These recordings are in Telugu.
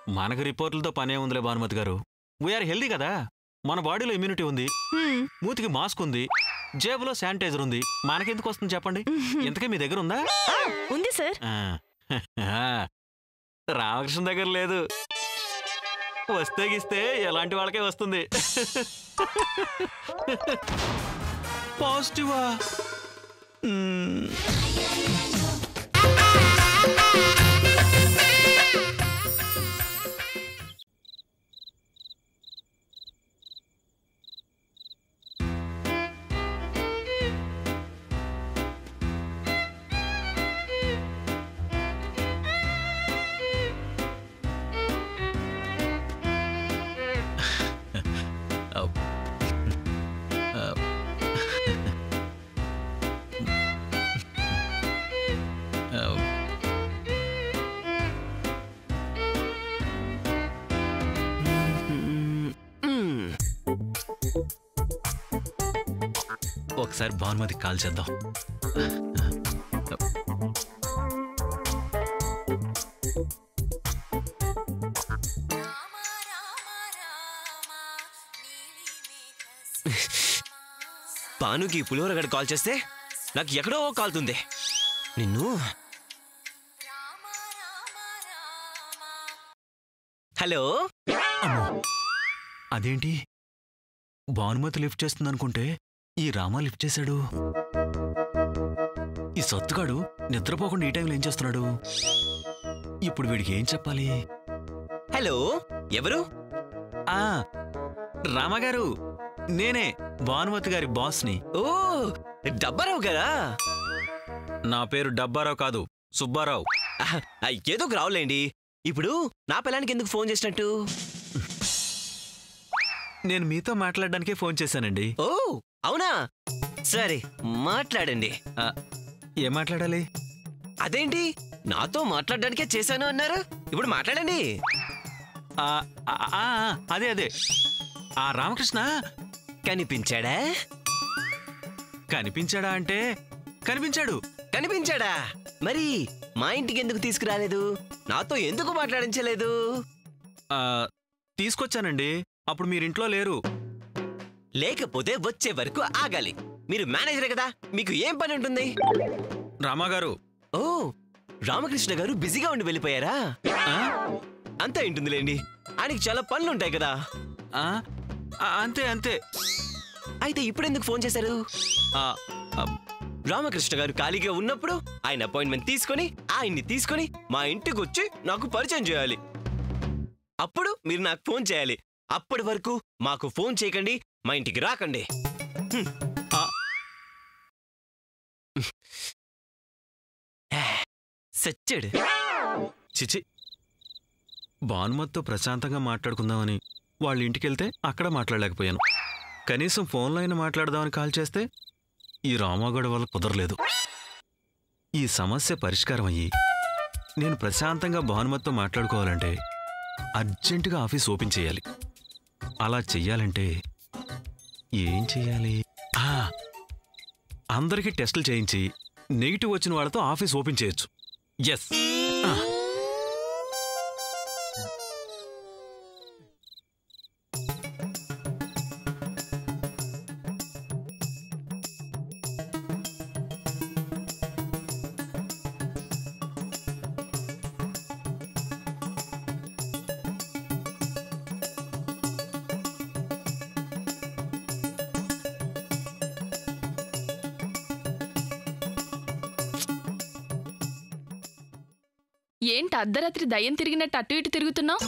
మనకు రిపోర్టులతో పనే ఉందిలే భానుమతి గారు వీఆర్ హెల్దీ కదా మన బాడీలో ఇమ్యూనిటీ ఉంది హ్మ్. మూతికి మాస్క్ ఉంది జేబులో శానిటైజర్ ఉంది మనకెందుకు వస్తుంది చెప్పండి ఇంతకీ మీ దగ్గర ఉందా ఆ, ఉంది సార్ ఆ, రామకృష్ణ దగ్గర లేదు వస్తే గిస్తే ఎలాంటి వాళ్ళకే వస్తుంది పాజిటివా మ్మ్. అవ్. అవ్. అవ్. ఒకసారి భానుమతి కాల్ చేద్దాం పానుకి పులిహోర గడి కాల్ చేస్తే నాకు ఎక్కడో కాలుతుంది నిన్ను హలో అమ్మో అదేంటి భానుమతి లిఫ్ట్ చేస్తుంది అనుకుంటే ఈ రామా లిఫ్ట్ చేశాడు ఈ సత్తుగాడు నిద్రపోకుండా ఈ టైంలో ఏం చేస్తున్నాడు ఇప్పుడు వీడికి ఏం చెప్పాలి హలో ఎవరు ఆ రామగారు నేనే భానుమతి గారి బాస్ని ఓ డబ్బారావు కదా నా పేరు డబ్బారావు కాదు సుబ్బారావు ఆహ్, ఆ, ఏదో ఒక రావులేండి ఇప్పుడు నా పిల్లానికి ఎందుకు ఫోన్ చేసినట్టు నేను మీతో మాట్లాడడానికే ఫోన్ చేశానండి ఓ అవునా సరే మాట్లాడండి ఆ, ఏం మాట్లాడాలి అదేంటి నాతో మాట్లాడడానికే చేశాను అన్నారు ఇప్పుడు మాట్లాడండి ఆ, ఆ, ఆ, ఆ, అదే అదే ఆ రామకృష్ణ కనిపించాడా కనిపించాడా అంటే కనిపించాడు కనిపించాడా మరి మా ఇంటికి ఎందుకు తీసుకురాలేదు నాతో ఎందుకు మాట్లాడించలేదు ఆ, తీసుకొచ్చానండి అప్పుడు మీరింట్లో లేరు లేకపోతే వచ్చే వరకు ఆగాలి మీరు మేనేజరే కదా మీకు ఏం పని ఉంటుంది రామాగారు ఓ రామకృష్ణ గారు బిజీగా ఉండి వెళ్ళిపోయారా ఆ? అంతే ఉంటుందిలేండి ఆయనకి చాలా పనులు ఉంటాయి కదా ఆ? ఆ, అంతే అంతే అయితే ఇప్పుడెందుకు ఫోన్ చేశారు ఆ, ఆ, రామకృష్ణ గారు ఖాళీగా ఉన్నప్పుడు ఆయన అపాయింట్మెంట్ తీసుకొని ఆయన్ని తీసుకొని మా ఇంటికి వచ్చి నాకు పరిచయం చేయాలి అప్పుడు మీరు నాకు ఫోన్ చేయాలి అప్పటి వరకు మాకు ఫోన్ చేయకండి మా ఇంటికి రాకండి హ్మ్. ఆ. సచ్చాడు చిచి భానుమతితో ప్రశాంతంగా మాట్లాడుకుందామని వాళ్ళ ఇంటికి వెళ్తే అక్కడ మాట్లాడలేకపోయాను కనీసం ఫోన్లో అయినా మాట్లాడదామని కాల్ చేస్తే ఈ రామాగడ వల్ల కుదరలేదు ఈ సమస్య పరిష్కారం అయ్యి నేను ప్రశాంతంగా భానుమతితో మాట్లాడుకోవాలంటే అర్జెంటుగా ఆఫీస్ ఓపెన్ చేయాలి అలా చెయ్యాలంటే ఏం చెయ్యాలి ఆ, అందరికీ టెస్టులు చేయించి నెగిటివ్ వచ్చిన వాళ్ళతో ఆఫీస్ ఓపెన్ చేయొచ్చు ఎస్ ఏంటి అర్ధరాత్రి దయ్యం తిరిగినట్టు అటు ఇటు తిరుగుతున్నావు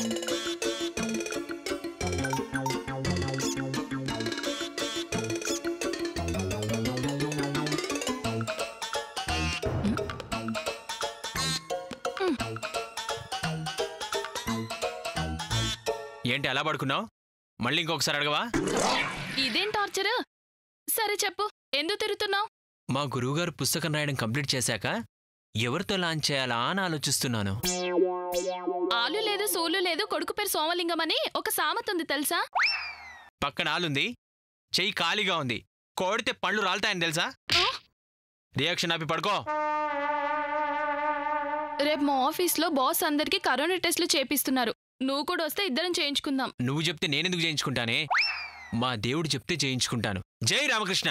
ఏంటి అలా పడుకున్నావు మళ్ళీ ఇంకొకసారి అడగవా ఇదేం టార్చర్ సరే చెప్పు ఎందుకు తిరుగుతున్నావు మా గురువుగారు పుస్తకం రాయడం కంప్లీట్ చేశాక ఎవరితో లాంచ్ చేయాలా అని ఆలోచిస్తున్నాను ఆలు లేదు సోలు లేదు కొడుకు పేరు సోమలింగం అని ఒక సామెత ఉంది తెలుసా పక్కన ఆలుంది చెయ్యి ఖాళీగా ఉంది కోడితే పళ్ళు రాలుతాయని తెలుసా ఆ? రియాక్షన్ ఆపి పడుకో రేపు మా ఆఫీస్లో బాస్ అందరికి కరోనా టెస్టులు చేపిస్తున్నారు నువ్వు కూడా వస్తే ఇద్దరం చేయించుకుందాం నువ్వు చెప్తే నేనెందుకు చేయించుకుంటానే మా దేవుడు చెప్తే చేయించుకుంటాను జై రామకృష్ణ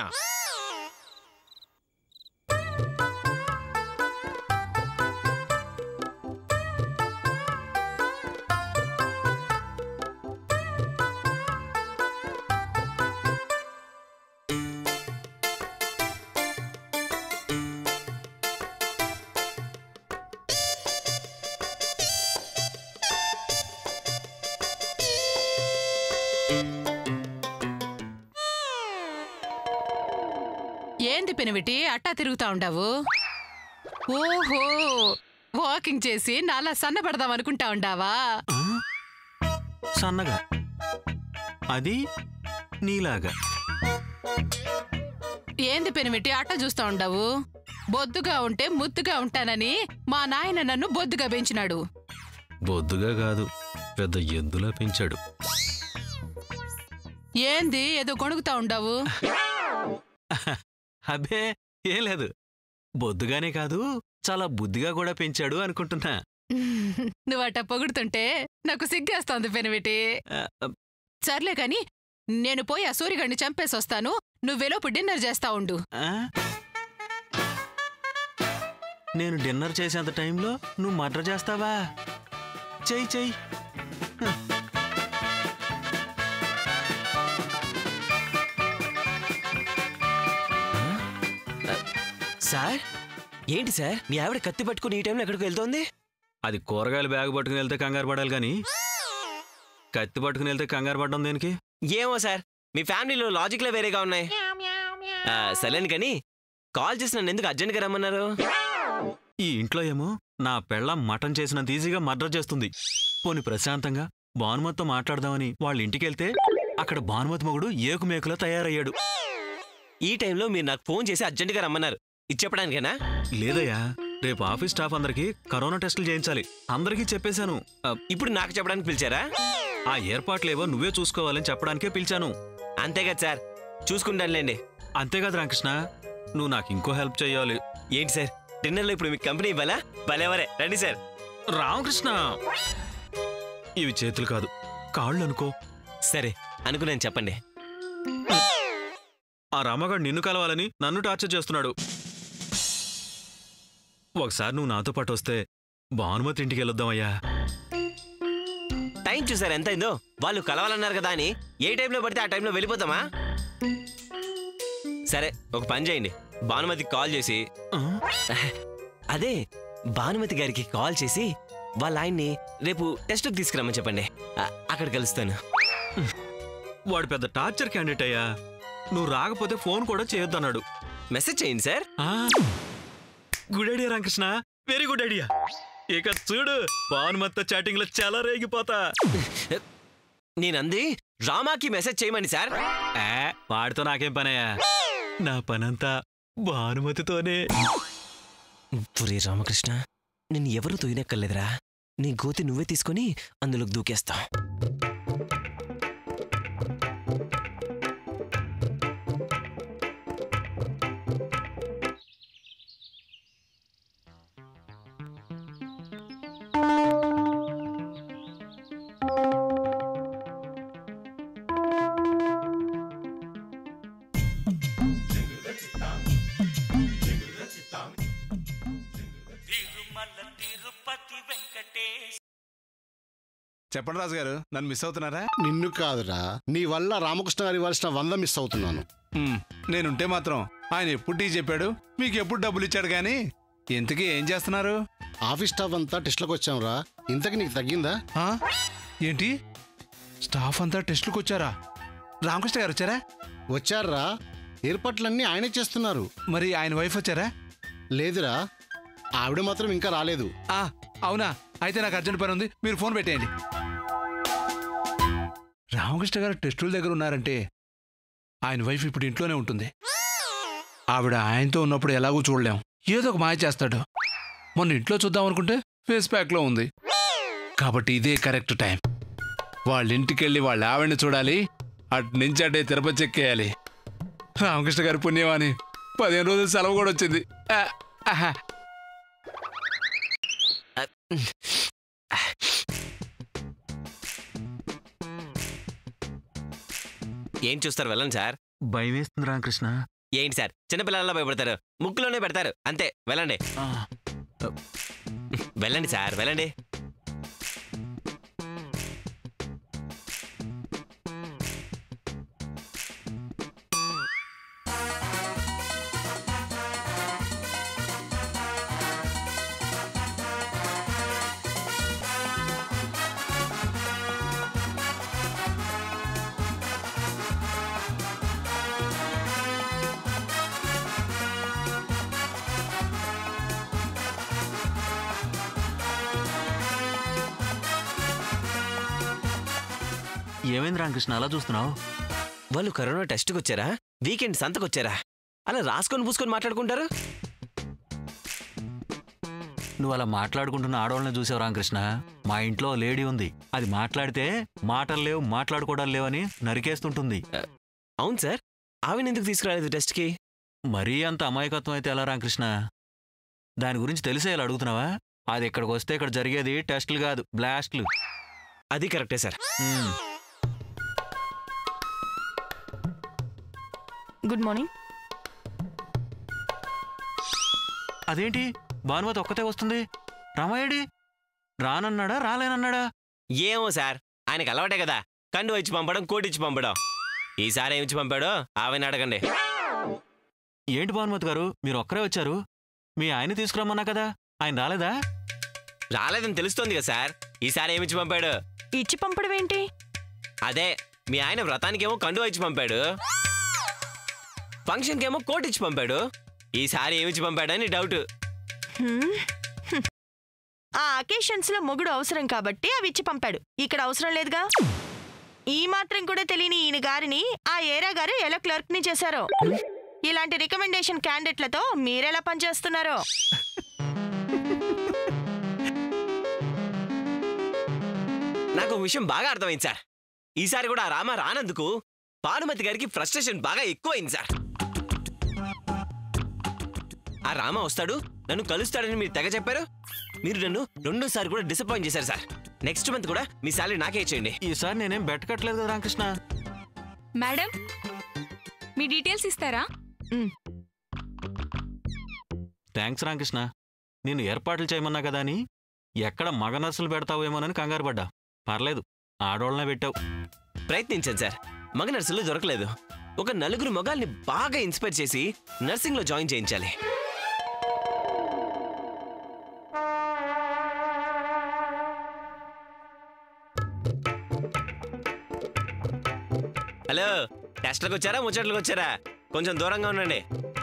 ఏంది పెనివిటి అట్టా తిరుగుతా ఉండావు ఓహో వాకింగ్ చేసి నాలా సన్నపడదాం అనుకుంటా ఉండావా ఆ? సన్నగా అది నీలాగా ఏంది పెనిమిటి అట్ట చూస్తా ఉండావు బొద్దుగా ఉంటే ముద్దుగా ఉంటానని మా నాయన నన్ను బొద్దుగా పెంచినాడు బొద్దుగా కాదు పెద్ద ఎద్దులా పెంచాడు ఏంది ఏదో గొణుగుతా ఉండావు అబ్బే ఏం లేదు బొద్దుగానే కాదు చాలా బుద్ధిగా కూడా పెంచాడు అనుకుంటున్నా నువ్వు అట్ట పొగుడుతుంటే నాకు సిగ్గేస్తోంది పెనిమిటి ఆ, ఆ, సర్లే కాని నేను పోయి ఆ సూర్యగడిని చంపేసి వస్తాను నువ్వెలోపు డిన్నర్ చేస్తా ఉండు ఆ? నేను డిన్నర్ చేసేంత టైంలో నువ్వు మర్డర్ చేస్తావా చెయ్యి చెయ్యి సార్ ఏంటి సార్ మీ ఆవిడ కత్తి పట్టుకుని ఈ టైంలో ఎక్కడికి వెళ్తోంది అది కూరగాయలు బ్యాగ్ పట్టుకుని వెళ్తే కంగారు పడాలి కానీ కత్తి పట్టుకుని వెళ్తే కంగారు పడడం దేనికి ఏమో సార్ మీ ఫ్యామిలీలో లాజిక్లే వేరేగా ఉన్నాయి ఆ, సర్లేను కానీ కాల్ చేసి నన్ను ఎందుకు అర్జెంట్గా రమ్మన్నారు ఈ ఇంట్లో ఏమో నా పెళ్ళం మటన్ చేసినంత ఈజీగా మర్డర్ చేస్తుంది పోని ప్రశాంతంగా భానుమతితో మాట్లాడదామని వాళ్ళ ఇంటికి వెళ్తే అక్కడ భానుమతి మొగుడు ఏకుమేకులా తయారయ్యాడు ఈ టైంలో మీరు నాకు ఫోన్ చేసి అర్జెంటుగా రమ్మన్నారు ఇది చెప్పడానికేనా లేదయ్యా రేపు ఆఫీస్ స్టాఫ్ అందరికి కరోనా టెస్టులు చేయించాలి అందరికీ చెప్పేశాను ఆ, ఇప్పుడు నాకు చెప్పడానికి పిలిచారా ఆ ఏర్పాట్లేవో నువ్వే చూసుకోవాలని చెప్పడానికే పిలిచాను అంతే కదా సార్ చూసుకుంటానులేండి అంతేకాదు రామకృష్ణ నువ్వు నాకు ఇంకో హెల్ప్ చేయాలి ఏంటి సార్ డిన్నర్లో ఇప్పుడు మీకు కంపెనీ ఇవ్వాలా భలేవరే రండి సార్ రామకృష్ణ ఇవి చేతులు కాదు కాళ్ళు అనుకో సరే అనుకున్నాను చెప్పండి ఆ రామగాడు నిన్ను కలవాలని నన్ను టార్చర్ చేస్తున్నాడు ఒకసారి నువ్వు నాతో పాటు వస్తే భానుమతి ఇంటికి వెళ్ళొద్దామయ్యా టైం చూసారు ఎంత అయిందో వాళ్ళు కలవాలన్నారు కదా అని ఏ టైంలో పడితే ఆ టైంలో వెళ్ళిపోతామా సరే ఒక పని చేయండి భానుమతికి కాల్ చేసి ఆ? అదే భానుమతి గారికి కాల్ చేసి వాళ్ళ ఆయన్ని రేపు టెస్ట్కి తీసుకురమ్మని చెప్పండి ఆ- అక్కడ కలుస్తాను వాడు పెద్ద టార్చర్ క్యాండిడేట్ అయ్యా నువ్వు రాకపోతే ఫోన్ కూడా చేయొద్దన్నాడు మెసేజ్ చేయండి సార్ ఆ? Good idea Ramakrishna very good idea ఇక చూడు భానుమతితో చాటింగ్ లో చాలా రేగిపోతా నేనంది రామాకి మెసేజ్ చేయమని సార్ ఏ, వాడితో నాకేం పనయ్యా నా పనంతా భానుమతితోనే పురే రామకృష్ణ నిన్ను ఎవరు తొయ్యనక్కర్లేదురా నీ గోతి నువ్వే తీసుకొని అందులోకి దూకేస్తావు చెప్పండి రాజు గారు నన్ను మిస్ అవుతున్నారా నిన్ను కాదురా నీ వల్ల రామకృష్ణ గారు ఇవ్వాల్సిన వంద మిస్ అవుతున్నాను మ్మ్, నేనుంటే మాత్రం ఆయన ఎప్పుడు టీ చెప్పాడు మీకు ఎప్పుడు డబ్బులు ఇచ్చాడు కానీ ఇంతకీ ఏం చేస్తున్నారు ఆఫీస్ స్టాఫ్ అంతా టెస్ట్లకు వచ్చాంరా ఇంతకి నీకు తగ్గిందా ఆ? ఏంటి స్టాఫ్ అంతా టెస్టులకు వచ్చారా రామకృష్ణ గారు వచ్చారా వచ్చారా ఏర్పాట్లన్నీ ఆయనే చేస్తున్నారు మరి ఆయన వైఫ్ వచ్చారా లేదురా ఆవిడ మాత్రం ఇంకా రాలేదు ఆ, అవునా అయితే నాకు అర్జెంట్ పని ఉంది మీరు ఫోన్ పెట్టేయండి రామకృష్ణ గారు టెస్టుల దగ్గర ఉన్నారంటే ఆయన వైఫ్ ఇప్పుడు ఇంట్లోనే ఉంటుంది ఆవిడ ఆయనతో ఉన్నప్పుడు ఎలాగో చూడలేం ఏదో ఒక మాయ చేస్తాడు మొన్న ఇంట్లో చూద్దాం అనుకుంటే ఫేస్ ప్యాక్లో ఉంది కాబట్టి ఇదే కరెక్ట్ టైం వాళ్ళ ఇంటికి వెళ్ళి వాళ్ళ ఆవిడని చూడాలి అటు నుంచి అటే తిరుపతి చెక్కేయాలి రామకృష్ణ గారి పుణ్యమాని పదిహేను రోజులు సెలవు కూడా వచ్చింది ఆ, ఆహా. ఏం చూస్తారు వెళ్ళండి సార్ భయం వేస్తుంది రామకృష్ణ ఏంటి సార్ చిన్నపిల్లల్లో భయపడతారు ముక్కులోనే పెడతారు అంతే వెళ్ళండి ఆ, వెళ్ళండి సార్ వెళ్ళండి ఏమైంది రామకృష్ణ అలా చూస్తున్నావు వాళ్ళు కరోనా టెస్ట్కి వచ్చారా వీకెండ్ సంతకొచ్చారా అలా రాసుకొని పూసుకొని మాట్లాడుకుంటారు నువ్వు అలా మాట్లాడుకుంటున్న ఆడవాళ్ళని చూసావు రామకృష్ణ మా ఇంట్లో ఓ లేడీ ఉంది అది మాట్లాడితే మాటలు లేవు మాట్లాడుకోవడాలు లేవని నరికేస్తుంటుంది అవును సార్ ఆవిడ ఎందుకు తీసుకురాలేదు టెస్ట్కి మరీ అంత అమాయకత్వం అయితే ఎలా రామకృష్ణ దాని గురించి తెలిసే ఇలా అడుగుతున్నావా అది ఇక్కడికి వస్తే ఇక్కడ జరిగేది టెస్టులు కాదు బ్లాస్ట్లు అది కరెక్టే సార్ ఉమ్. గుడ్ మార్నింగ్ అదేంటి భానుమతి ఒక్కతే వస్తుంది రామాయుడి రానన్నాడా రాలేనన్నాడా ఏమో సార్ ఆయనకు అలవాటే కదా కండు ఇచ్చి పంపడం కోటి ఇచ్చి పంపడం ఈసారి ఏమిచ్చి పంపాడో ఆవిడ అడగండి ఏంటి భానుమతి గారు మీరు ఒక్కరే వచ్చారు మీ ఆయన తీసుకురమ్మన్నా కదా ఆయన రాలేదా రాలేదని తెలుస్తోంది కదా సార్ ఈసారి ఏమిచ్చి పంపాడు ఇచ్చి పంపడం ఏంటి అదే మీ ఆయన వ్రతానికేమో కండువా ఇచ్చి పంపాడు ఫంక్షన్కేమో కోట్ ఇచ్చి పంపాడు ఈసారి ఏమిచ్చి పంపాడని డౌట్ హ్మ్. హ్మ్. ఆ అకేషన్స్ లో మొగుడు అవసరం కాబట్టి అవి ఇచ్చి పంపాడు ఇక్కడ అవసరం లేదుగా ఈ మాత్రం కూడా తెలియని ఈయన గారిని ఆ ఏరా గారు ఎలా క్లర్క్ ని చేశారో ఇలాంటి రికమెండేషన్ క్యాండిడేట్లతో మీరెలా పనిచేస్తున్నారో నాకు ఒక విషయం బాగా అర్థమైంది సార్ ఈసారి కూడా ఆ రామ రానందుకు భానుమతి గారికి ఫ్రస్ట్రేషన్ బాగా ఎక్కువైంది సార్ ఆ రామ వస్తాడు నన్ను కలుస్తాడని మీరు తెగ చెప్పారు మీరు నన్ను రెండోసారి కూడా డిసప్పాయింట్ చేశారు సార్ నెక్స్ట్ మంత్ కూడా మీ శాలరీ నాకే ఇచ్చేయండి ఈసారి నేనేం బెట్ కట్టలేదు కదా రామకృష్ణ మేడం మీ డీటెయిల్స్ ఇస్తారా థ్యాంక్స్ రామకృష్ణ నేను ఏర్పాట్లు చేయమన్నా కదా అని ఎక్కడ మగ నర్సులు పెడతావేమోనని కంగారు పడ్డా పర్లేదు ఆడోళ్ళనే పెట్టావు ప్రయత్నించాను సార్ మగ నర్సులు దొరకలేదు ఒక నలుగురు మగాల్ని బాగా ఇన్స్పైర్ చేసి నర్సింగ్లో జాయిన్ చేయించాలి హలో టెస్ట్లకు వచ్చారా ముచ్చట్లకు వచ్చారా కొంచెం దూరంగా ఉండండి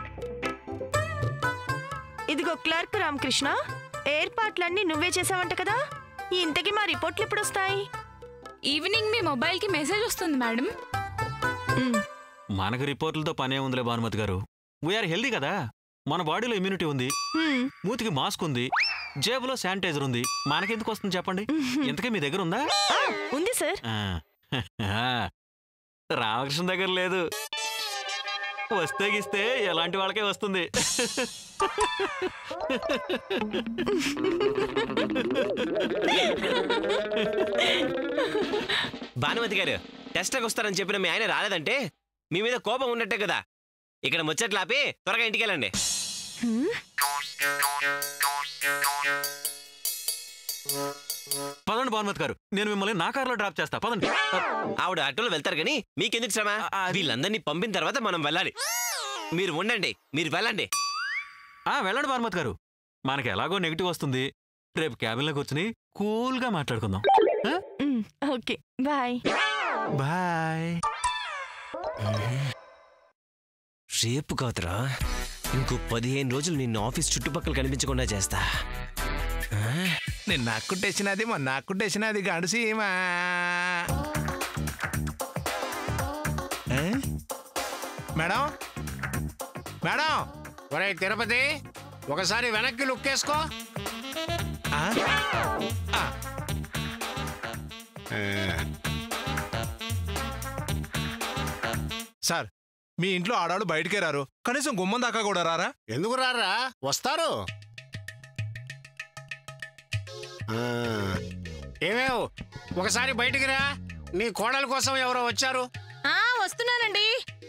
ఇదిగో క్లర్క్ రామకృష్ణ ఏర్పాట్లన్నీ నువ్వే చేసావంట కదా ఇంతకీ మా రిపోర్ట్లు ఎప్పుడు వస్తాయి ఈవినింగ్ మీ మొబైల్కి మెసేజ్ వస్తుంది మేడం ఉమ్, మనకు రిపోర్టులతో పనే ఉందిలే భానుమతి గారు వీఆర్ హెల్దీ కదా మన బాడీలో ఇమ్యూనిటీ ఉంది ఉమ్, మూతికి మాస్క్ ఉంది జేబులో శానిటైజర్ ఉంది మనకెందుకు వస్తుంది చెప్పండి ఇంతకీ మీ దగ్గర ఉందా ఆ, ఉంది సార్ ఆ, రామకృష్ణ దగ్గర లేదు వస్తే గిస్తే ఎలాంటి వాళ్ళకే వస్తుంది భానుమతి గారు టెస్ట్లకు వస్తారని చెప్పిన మీ ఆయన రాలేదంటే మీ మీద కోపం ఉన్నట్టే కదా ఇక్కడ ముచ్చట్లు ఆపి త్వరగా ఇంటికి వెళ్ళండి ఉమ్, పదండి భానుమతి గారు నేను మిమ్మల్ని నా కార్లో డ్రాప్ చేస్తా పదండి ఆవిడ ఆటోలో వెళ్తారు కానీ మీకెందుకు శ్రమ ఆ, అది- వీళ్ళందరినీ పంపిన తర్వాత మనం వెళ్ళాలి మీరు ఉండండి మీరు వెళ్ళండి ఆ వెళ్ళండి భానుమతి గారు మనకి ఎలాగో నెగిటివ్ వస్తుంది రేపు క్యాబిన్లో కూర్చుని కూల్గా మాట్లాడుకుందాం ఉమ్, ఓకే బాయ్ బాయ్ రేపు కాదురా ఇంకో పదిహేను రోజులు నిన్ను ఆఫీస్ చుట్టుపక్కల కనిపించకుండా చేస్తా ఆ? నిన్న నాకుట్టేసినది మొన్న నాకుట్టేసినది గడు సీమా ఏ? మేడం మేడం ఒరే తిరుపతి ఒకసారి వెనక్కి లుక్ వేసుకో ఆ? ఆ, సార్ మీ ఇంట్లో ఆడాళ్ళు బయటికే రారు కనీసం గుమ్మం దాకా కూడా రారా ఎందుకు రారా వస్తారు ఆ, ఏమేవ్ ఒకసారి బయటికి రా నీ కోడల కోసం ఎవరో వచ్చారు ఆ వస్తున్నానండి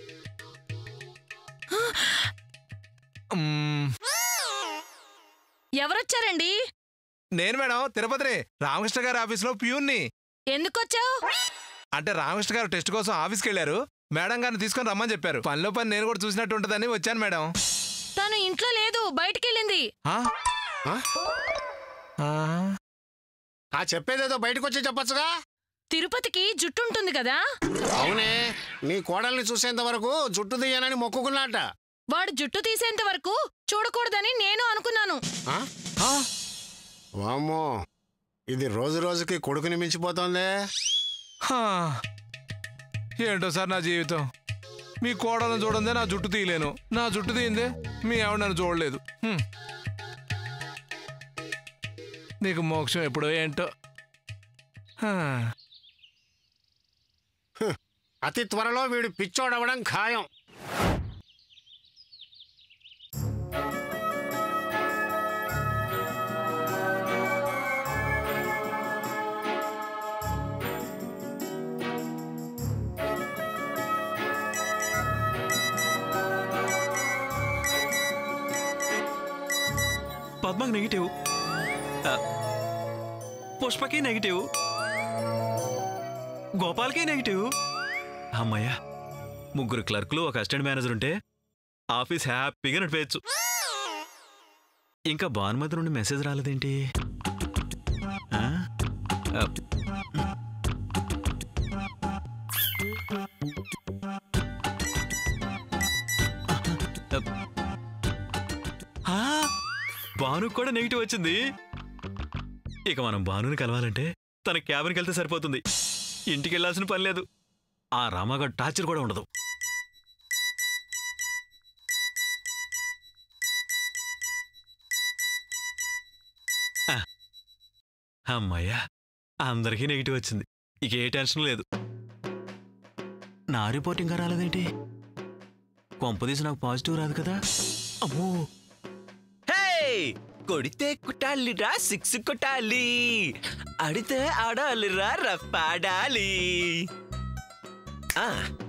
మ్మ్, ఎవరొచ్చారండి నేను మేడం తిరుపతిని రామకృష్ణ గారి ఆఫీస్లో ప్యూన్ని ఎందుకొచ్చావు అంటే రామకృష్ణ గారు టెస్ట్ కోసం ఆఫీస్కి వెళ్ళారు మేడం గారిని తీసుకొని రమ్మని చెప్పారు పనిలో పని నేను కూడా చూసినట్టు ఉంటుందని వచ్చాను మేడం తను ఇంట్లో లేదు బయటికెళ్ళింది ఆ? ఆ? ఆ? ఆ చెప్పేదేదో బయటకు వచ్చి చెప్పొచ్చుగా తిరుపతికి జుట్టు ఉంటుంది కదా అవునే నీ కోడల్ని చూసేంత వరకు జుట్టు తీయనని మొక్కుకున్నట్ట వాడు జుట్టు తీసేంత వరకు చూడకూడదని నేను అనుకున్నాను ఆ? ఆ? వామ్మో ఇది రోజు రోజుకి కొడుకుని మించిపోతోందే హా. ఏంటో సార్ నా జీవితం మీ కోడలను చూడందే నా జుట్టు తీయలేను నా జుట్టు తీయిందే మీ ఆవిడ నన్ను చూడలేదు హ్మ్. నీకు మోక్షం ఎప్పుడో ఏంటో హా. అతి త్వరలో వీడు పిచ్చోడవడం ఖాయం పద్మకి నెగిటివ్ ఆ, పుష్పకి నెగిటివ్ గోపాల్కి నెగిటివ్ అమ్మయ్యా ముగ్గురు క్లర్కులు ఒక అసిస్టెంట్ మేనేజర్ ఉంటే ఆఫీస్ హ్యాపీగా నడిపేయచ్చు ఇంకా భానుమతి నుండి మెసేజ్ రాలేదేంటి ఆ? ఆ, ఆ, భానుకు కూడా నెగిటివ్ వచ్చింది ఇక మనం భానుని కలవాలంటే తన క్యాబిన్కి వెళ్తే సరిపోతుంది ఇంటికి వెళ్ళాల్సిన పని లేదు ఆ రామాగడ్ టార్చర్ కూడా ఉండదు ఆ, అమ్మయ్యా అందరికీ నెగిటివ్ వచ్చింది ఇక ఏ టెన్షన్ లేదు నా రిపోర్ట్ ఇంకా రాలేదేంటి కొంపదీసి నాకు పాజిటివ్ రాదు కదా అమ్మో హే కొడితే కుట్టాలిరా సిక్స్ కొట్టాలి అడితే ఆడాలిరా రఫ్ ఆడాలి ఆ,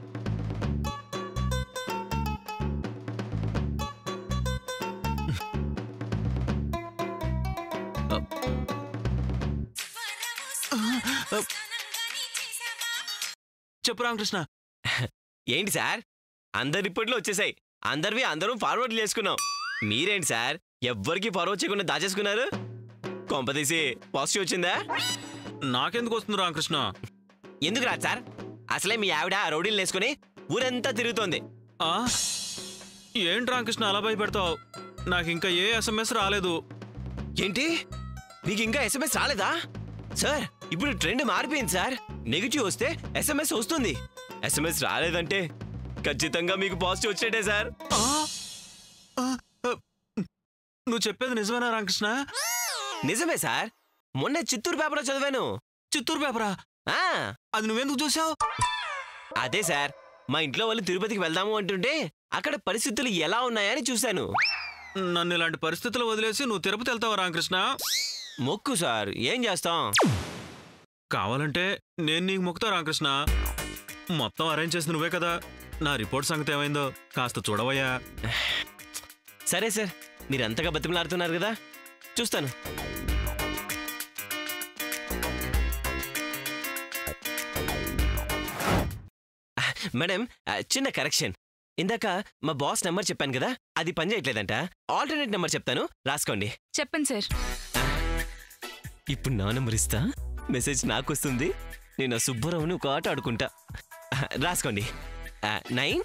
చెప్పు రామకృష్ణ ఏంటి సార్ అందరి రిపోర్ట్లు వచ్చేసాయి అందరివి అందరం ఫార్వర్డ్ చేసుకున్నాం మీరేంటి సార్ ఎవ్వరికి ఫార్వర్డ్ చేయకుండా దాచేసుకున్నారు కొంపదీసి పాజిటివ్ వచ్చిందా నాకెందుకు వస్తుంది రామకృష్ణ ఎందుకు రాదు సార్ అసలే మీ ఆవిడ రౌడీలు వేసుకుని ఊరంతా తిరుగుతోంది ఆ? ఏంటి రామకృష్ణ అలా భయపెడతావు నాకు ఇంకా ఏ ఎస్ఎంఎస్ రాలేదు ఏంటి మీకు ఇంకా ఎస్ఎంఎస్ రాలేదా సార్ ఇప్పుడు ట్రెండ్ మారిపోయింది సార్ నెగిటివ్ వస్తే ఎస్ఎంఎస్ వస్తుంది ఎస్ఎంఎస్ రాలేదంటే ఖచ్చితంగా మీకు పాజిటివ్ వచ్చినట్టే సార్ ఆ? ఆ, ఆ, నువ్వు చెప్పేది నిజమేనా రామకృష్ణ నిజమే సార్ మొన్న చిత్తూరు పేపర్లో చదివాను చిత్తూరు పేపరా ఆ అది నువ్వెందుకు చూసావు అదే సార్ మా ఇంట్లో వాళ్ళు తిరుపతికి వెళ్దాము అంటుంటే అక్కడ పరిస్థితులు ఎలా ఉన్నాయని చూశాను నన్ను ఇలాంటి పరిస్థితులు వదిలేసి నువ్వు తిరుపతి వెళ్తావా రామకృష్ణ మొక్కు సార్ ఏం చేస్తాం కావాలంటే నేను నీకు మొక్కుతా రామకృష్ణ మొత్తం అరేంజ్ చేసి నువ్వే కదా నా రిపోర్ట్ సంగతి ఏమైందో కాస్త చూడవయ్యా సరే సార్ మీరు అంతగా బతిమలాడుతున్నారు కదా చూస్తాను మేడం ఆ, చిన్న కరెక్షన్ ఇందాక మా బాస్ నెంబర్ చెప్పాను కదా అది పని చేయట్లేదంట ఆల్టర్నేట్ నెంబర్ చెప్తాను రాసుకోండి చెప్పండి సార్ ఇప్పుడు నా నెంబర్ ఇస్తా మెసేజ్ నాకు వస్తుంది నేను ఆ సుబ్బరావుని ఒక ఆట ఆడుకుంటా ఆ, రాసుకోండి ఆ, నైన్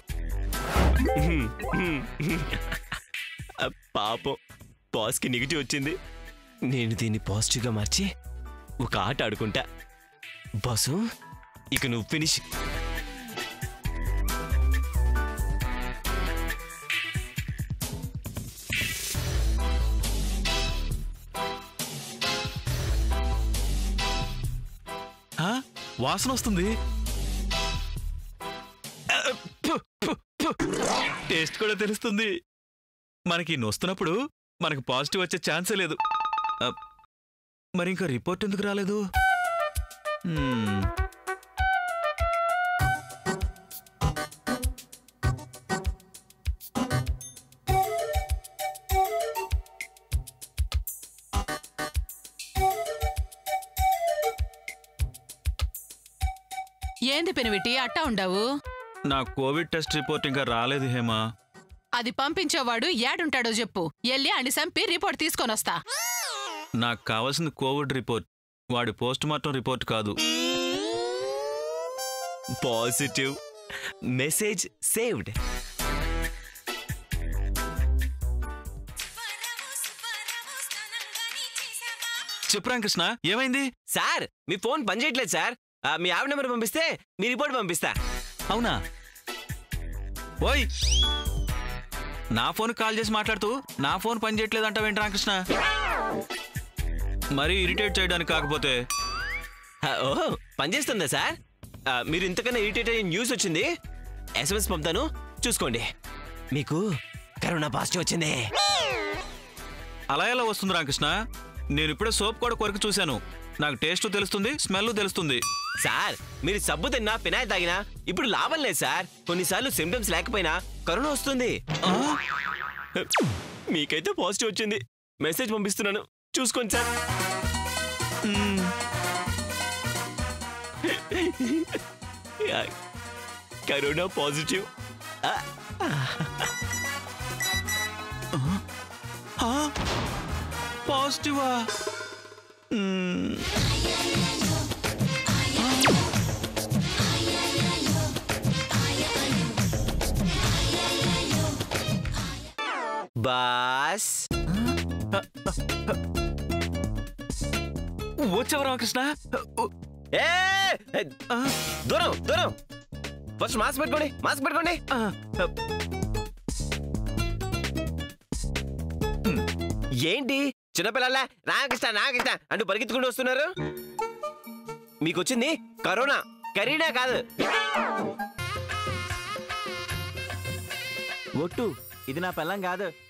ఆ, పాపం బాస్కి నెగిటివ్ వచ్చింది నేను దీన్ని పాజిటివ్గా మార్చి ఒక ఆట ఆడుకుంటా బాసు ఇక నువ్వు ఫినిష్ ఆ? వాసన వస్తుంది టేస్ట్ కూడా తెలుస్తుంది మనకి నొస్తున్నప్పుడు మనకి పాజిటివ్ వచ్చే ఛాన్సే లేదు ఆ, మరి ఇంకా రిపోర్ట్ ఎందుకు రాలేదు హ్మ్. ఏంది పెనివిటి అట్టా ఉండవు నా కోవిడ్ టెస్ట్ రిపోర్ట్ ఇంకా రాలేదు హేమా అది పంపించేవాడు ఏడుంటాడో చెప్పు ఎల్లి అని సంపి రిపోర్ట్ తీసుకొని వస్తా నాకు కావాల్సింది కోవిడ్ రిపోర్ట్ వాడి పోస్ట్ మార్టం రిపోర్ట్ కాదు పాజిటివ్ మెసేజ్ సేవ్డ్ చెప్పు రామకృష్ణ ఏమైంది సార్ మీ ఫోన్ పనిచేయట్లేదు సార్ ఆ, మీ ఆవిడ నెంబర్ పంపిస్తే మీ రిపోర్ట్ పంపిస్తా అవునా ఓయ్ నా ఫోన్ కాల్ చేసి మాట్లాడుతూ నా ఫోన్ పని చేయట్లేదు అంటావేంటి రామకృష్ణ మరీ ఇరిటేట్ చేయడానికి కాకపోతే ఆ, ఓహో పనిచేస్తుందా సార్ ఆ, మీరు ఇంతకన్నా ఇరిటేట్ అయ్యే న్యూస్ వచ్చింది ఎస్ఎంఎస్ పంపుతాను చూసుకోండి మీకు కరోనా పాజిటివ్ వచ్చింది అలా ఎలా వస్తుంది రామకృష్ణ నేను ఇప్పుడే సోప్ కూడా కొరకు చూశాను నాకు టేస్ట్ తెలుస్తుంది స్మెల్ తెలుస్తుంది సార్ మీరు సబ్బు తిన్నా పినాయి తాగినా ఇప్పుడు లాభం లేదు సార్ కొన్నిసార్లు సిమ్టమ్స్ లేకపోయినా కరోనా వస్తుంది మీకైతే పాజిటివ్ వచ్చింది మెసేజ్ పంపిస్తున్నాను చూసుకోండి సార్ యా, కరోనా పాజిటివ్ ఆ, పాజిటివా బాస్ వచ్చావు రామకృష్ణ ఏ ఏ, దూరం దూరం ఫస్ట్ మాస్క్ పెట్టుకోండి మాస్క్ పెట్టుకోండి ఏంటి చిన్నపిల్లల రామకృష్ణ రామకృష్ణ అంటూ పరిగెత్తుకుంటూ వస్తున్నారు మీకు వచ్చింది కరోనా కరీనా కాదు ఒట్టు ఇది నా పెళ్ళం కాదు